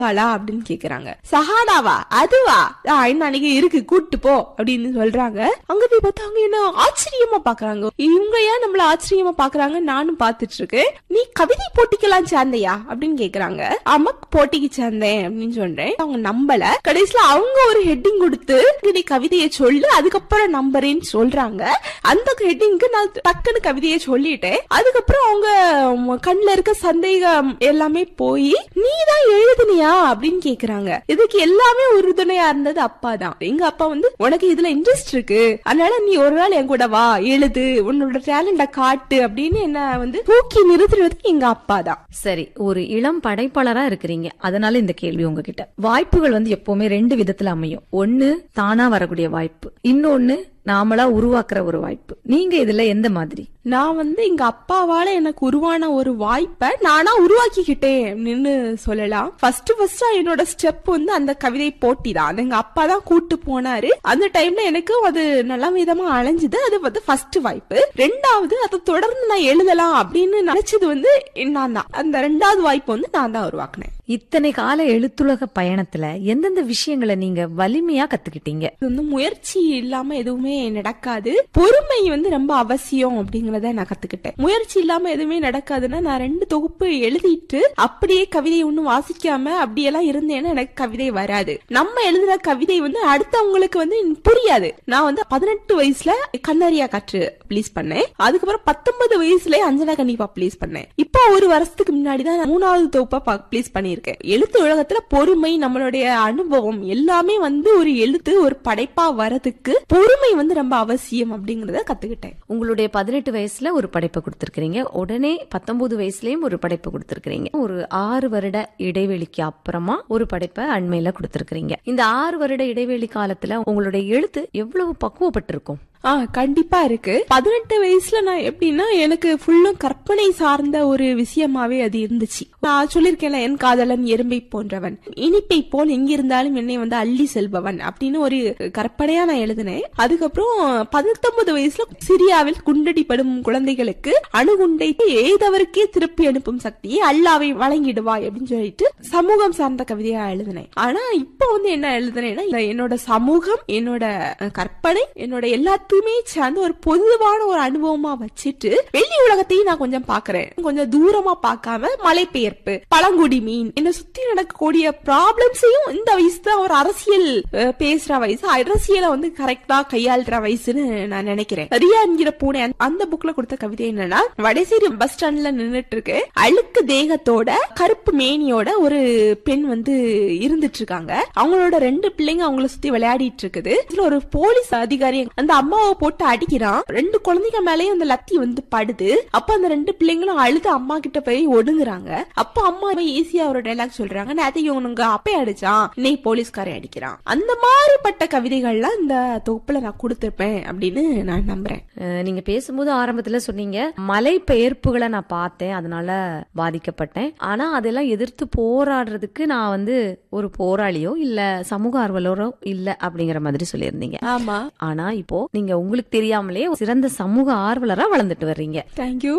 வாளா அப்படின்னு கேக்குறாங்க சஹானாவா அதுவா ஆ, இன்னும் அன்னைக்கு இருக்கு கூட்டு போ அப்படின்னு சொல்றாங்க அங்க போய் பார்த்தா அவங்க என்ன ஆச்சரியமா பாக்குறாங்க இவங்க ஏன் நம்மள ஆச்சரியமா பாக்குறாங்க நானும் பாத்துட்டு இருக்கேன் நீ கவிதை போட்டிக்கெல்லாம் சேர்ந்தையா அப்படின்னு கேக்குறாங்க ஆமா போட்டிக்கு சேர்ந்தேன் அப்படின்னு சொல்றேன் அவங்க நம்பல கடைசியில அவங்க ஒரு ஹெட்டிங் கொடுத்து நீ கவிதையை சொல்லு அதுக்கப்புறம் நம்புறேன்னு சொல்றாங்க அந்த ஹெட்டிங்க்கு நான் டக்குன்னு கவிதையை சொல்லிட்டேன் அதுக்கப்புறம் அவங்க உம், கண்ணுல இருக்க சந்தேகம் எல்லாமே போய் நீ தான் எழுதுனியா அப்படின்னு கேக்குறாங்க இதுக்கு எல்லாமே உறுதுணையா இருந்தது அப்பா தான் எங்க அப்பா வந்து உனக்கு இதுல இன்ட்ரெஸ்ட் இருக்கு அதனால நீ ஒரு நாள் என் கூட வா எழுது உன்னோட டேலண்ட காட்டு அப்படின்னு என்ன வந்து தூக்கி நிறுத்துறது எங்க அப்பா தான் சரி ஒரு இளம் படைப்பாளரா இருக்கிறீங்க அதனால இந்த கேள்வி உங்ககிட்ட வாய்ப்புகள் வந்து எப்பவுமே ரெண்டு விதத்துல அமையும் ஒண்ணு தானா வரக்கூடிய வாய்ப்பு இன்னொன்னு நாமளா உருவாக்குற ஒரு வாய்ப்பு நீங்க இதுல எந்த மாதிரி நான் வந்து எங்க அப்பாவால எனக்கு உருவான ஒரு வாய்ப்பை நானா உருவாக்கிக்கிட்டேன் அப்படின்னு சொல்லலாம் ஃபர்ஸ்ட் ஃபர்ஸ்ட் என்னோட ஸ்டெப் வந்து அந்த கவிதை போட்டி தான் அது எங்க அப்பா தான் கூட்டு போனாரு அந்த டைம்ல எனக்கு அது நல்ல விதமா அலைஞ்சுது அது வந்து ஃபர்ஸ்ட் வாய்ப்பு ரெண்டாவது அதை தொடர்ந்து நான் எழுதலாம் அப்படின்னு நினைச்சது வந்து நான் தான் அந்த ரெண்டாவது வாய்ப்பு வந்து நான் தான் உருவாக்குனேன் இத்தனை கால எழுத்துலக பயணத்துல எந்தெந்த விஷயங்களை நீங்க வலிமையா கத்துக்கிட்டீங்க இது வந்து முயற்சி இல்லாம எதுவுமே நடக்காது பொறுமை வந்து ரொம்ப அவசியம் அப்படிங்கறத நான் கத்துக்கிட்டேன் முயற்சி இல்லாம எதுவுமே நடக்காதுன்னா நான் ரெண்டு தொகுப்பு எழுதிட்டு அப்படியே கவிதை ஒண்ணும் வாசிக்காம அப்படியெல்லாம் இருந்தேன்னா எனக்கு கவிதை வராது நம்ம எழுதுற கவிதை வந்து அடுத்தவங்களுக்கு வந்து புரியாது நான் வந்து பதினெட்டு வயசுல கண்ணறியா காற்று ப்ளீஸ் பண்ணேன் அதுக்கப்புறம் பத்தொன்பது வயசுல அஞ்சனா கண்டிப்பா ப்ளீஸ் பண்ணேன் இப்போ ஒரு வருஷத்துக்கு முன்னாடி தான் நான் மூணாவது தொகுப்பா ப்ளீஸ் பண்ணியிருக்கேன் எழுத்து உலகத்துல பொறுமை நம்மளுடைய அனுபவம் எல்லாமே வந்து ஒரு எழுத்து ஒரு படைப்பா வரதுக்கு பொறுமை வந்து ரொம்ப அவசியம் அப்படிங்கறத கத்துக்கிட்டேன் உங்களுடைய பதினெட்டு வயசுல ஒரு படைப்பை கொடுத்திருக்கிறீங்க உடனே பத்தொன்பது வயசுலயும் ஒரு படைப்பை கொடுத்திருக்கிறீங்க ஒரு ஆறு வருட இடைவெளிக்கு அப்புறமா ஒரு படைப்பை அண்மையில கொடுத்திருக்கிறீங்க இந்த ஆறு வருட இடைவெளி காலத்துல உங்களுடைய எழுத்து எவ்வளவு பக்குவப்பட்டிருக்கும் ஆ கண்டிப்பா இருக்கு பதினெட்டு வயசுல நான் எப்படின்னா எனக்கு ஃபுல்லும் கற்பனை சார்ந்த ஒரு விஷயமாவே அது இருந்துச்சு நான் சொல்லிருக்கேன்ல என் காதலன் எறும்பை போன்றவன் இனிப்பை போல் எங்கிருந்தாலும் என்னை வந்து அள்ளி செல்பவன் அப்படின்னு ஒரு கற்பனையா நான் எழுதினேன் அதுக்கப்புறம் பத்தொன்பது வயசுல சிரியாவில் குண்டடிப்படும் குழந்தைகளுக்கு அணுகுண்டை ஏதவருக்கே திருப்பி அனுப்பும் சக்தியை அல்லாவை வழங்கிடுவாய் அப்படின்னு சொல்லிட்டு சமூகம் சார்ந்த கவிதையா எழுதினேன் ஆனா இப்ப வந்து என்ன எழுதுனேன்னா இந்த என்னோட சமூகம் என்னோட அஹ், கற்பனை என்னோட எல்லாத்தையுமே சேர்ந்து ஒரு பொதுவான ஒரு அனுபவமா வச்சுட்டு வெளி உலகத்தையும் நான் கொஞ்சம் பாக்குறேன் கொஞ்சம் தூரமா பார்க்காம மலை பெயர்ப்பு பழங்குடி மீன் என்ன சுத்தி நடக்கக்கூடிய ப்ராப்ளம்ஸையும் இந்த வயசு தான் ஒரு அரசியல் அஹ், பேசுற வயசு அரசியலை வந்து கரெக்டா கையாளுற வயசுன்னு நான் நினைக்கிறேன் ரியா என்கிற பூனை அந்த- அந்த புக்ல கொடுத்த கவிதை என்னன்னா வடசேரி பஸ் ஸ்டாண்ட்ல நின்னுட்டு இருக்கு அழுக்கு தேகத்தோட கருப்பு மேனியோட ஒரு பெண் வந்து இருந்துட்டு இருக்காங்க அவங்களோட ரெண்டு பிள்ளைங்க அவங்கள சுத்தி விளையாடிட்டு இருக்குது இதுல ஒரு போலீஸ் அதிகாரி அந்த அம்மாவை போட்டு அடிக்கிறான் ரெண்டு குழந்தைங்க மேலயும் அந்த லத்தி வந்து படுது அப்ப அந்த ரெண்டு பிள்ளைங்களும் அழுது அம்மா கிட்ட போய் ஒடுங்குறாங்க அப்ப அம்மா ஈஸியா ஒரு டைலாக் சொல்றாங்க நேத்து இவனுங்க அப்பே அடிச்சான் இன்னைக்கு போலீஸ்காரன் அடிக்கிறான் அந்த மாதிரிப்பட்ட கவிதைகள்லாம் இந்த தொகுப்புல நான் கொடுத்திருப்பேன் அப்படின்னு நான் நம்புறேன் அஹ், நீங்க பேசும்போது ஆரம்பத்துல சொன்னீங்க மலை பெயர்ப்புகளை நான் பார்த்தேன் அதனால பாதிக்கப்பட்டேன் ஆனா அதெல்லாம் எதிர்த்து போராடுறதுக்கு நான் வந்து ஒரு போராளியோ இல்ல சமூக ஆர்வலரோ இல்ல அப்படிங்கிற மாதிரி சொல்லியிருந்தீங்க ஆமா ஆனா இப்போ நீங்க உங்களுக்கு தெரியாமலே ஒரு சிறந்த சமூக ஆர்வலரா வளர்ந்துட்டு வர்றீங்க தேங்க்யூ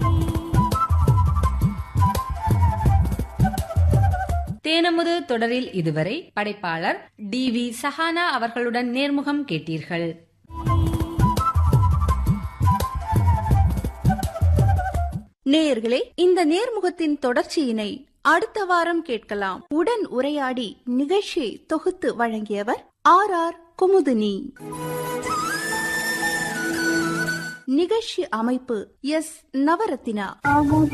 தேனமுது தொடரில் இதுவரை படைப்பாளர் டி வி சஹானா அவர்களுடன் நேர்முகம் கேட்டீர்கள் நேயர்களே இந்த நேர்முகத்தின் தொடர்ச்சியினை அடுத்த வாரம் கேட்கலாம் உடன் உரையாடி நிகழ்ச்சியை தொகுத்து வழங்கியவர் ஆர் ஆர் குமுதினி நிகழ்ச்சி அமைப்பு எஸ் நவரத்தினா